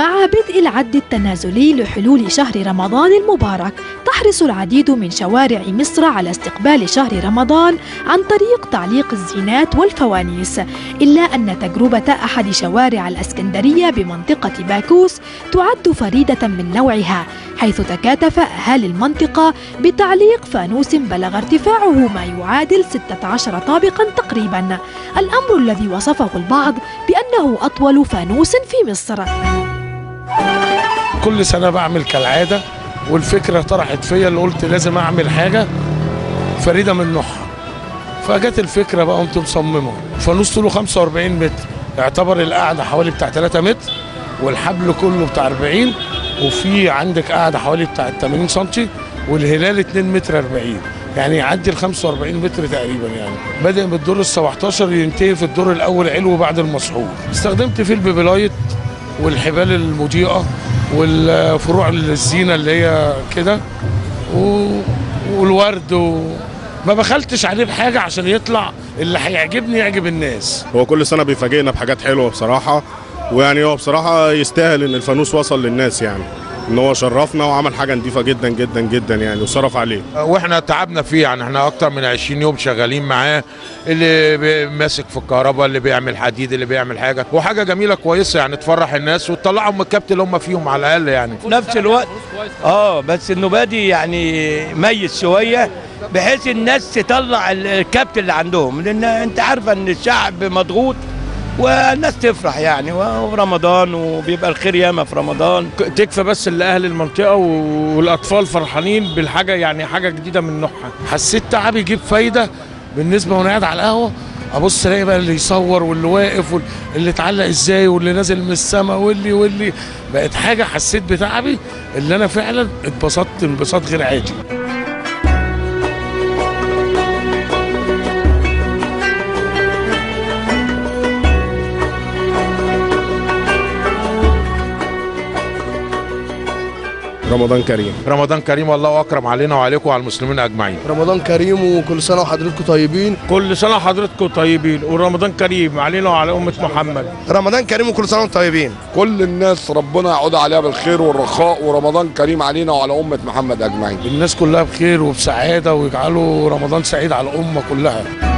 مع بدء العد التنازلي لحلول شهر رمضان المبارك تحرص العديد من شوارع مصر على استقبال شهر رمضان عن طريق تعليق الزينات والفوانيس إلا أن تجربة أحد شوارع الأسكندرية بمنطقة باكوس تعد فريدة من نوعها حيث تكاتف أهالي المنطقة بتعليق فانوس بلغ ارتفاعه ما يعادل 16 طابقا تقريبا الأمر الذي وصفه البعض بأنه أطول فانوس في مصر كل سنة بعمل كالعادة والفكرة طرحت فيا اللي قلت لازم أعمل حاجة فريدة من نوعها فجت الفكرة بقى قمت مصممه فانوس طوله 45 متر يعتبر القاعدة حوالي بتاع 3 متر والحبل كله بتاع 40 وفي عندك قاعدة حوالي بتاع 80 سنتي والهلال 2 متر 40 يعني يعدي ال 45 متر تقريبا يعني بادئ من الدور ال 17 ينتهي في الدور الاول علو بعد المسحور استخدمت فيه البيبلايت والحبال المضيئه والفروع الزينه اللي هي كده و- والورد و... ما بخلتش عليه بحاجه عشان يطلع اللي هيعجبني يعجب الناس هو كل سنه بيفاجئنا بحاجات حلوه بصراحه ويعني هو بصراحه يستاهل ان الفانوس وصل للناس يعني ان هو شرفنا وعمل حاجه نظيفه جدا جدا جدا يعني وصرف عليه واحنا تعبنا فيه يعني احنا اكتر من 20 يوم شغالين معاه اللي بي- ماسك في الكهرباء اللي بيعمل حديد اللي بيعمل حاجه وحاجه جميله كويسه يعني تفرح الناس وتطلعهم من الكبت اللي هم فيهم على الاقل يعني في نفس الوقت اه بس النوبادي يعني ميت شويه بحيث الناس تطلع ال- الكبت اللي عندهم لان انت عارفه ان الشعب مضغوط والناس تفرح يعني وفي رمضان وبيبقى الخير ياما في رمضان تكفى بس اللي اهل المنطقه والاطفال فرحانين بالحاجه يعني حاجه جديده من نوعها حسيت تعبي يجيب فايده بالنسبه وانا قاعد على القهوه ابص الاقي بقى اللي يصور واللي واقف واللي اتعلق ازاي واللي نازل من السما واللي واللي بقت حاجه حسيت بتعبي اللي انا فعلا اتبسطت انبساط غير عادي رمضان كريم رمضان كريم والله اكرم علينا وعليكم وعلى المسلمين اجمعين رمضان كريم وكل سنه وحضراتكم طيبين كل سنه وحضراتكم طيبين ورمضان كريم علينا وعلى امه محمد رمضان كريم وكل سنه وانتم طيبين كل الناس ربنا يعود عليها بالخير والرخاء ورمضان كريم علينا وعلى أمة محمد أجمعين الناس كلها بخير وبسعاده ويجعلوا رمضان سعيد على الامه كلها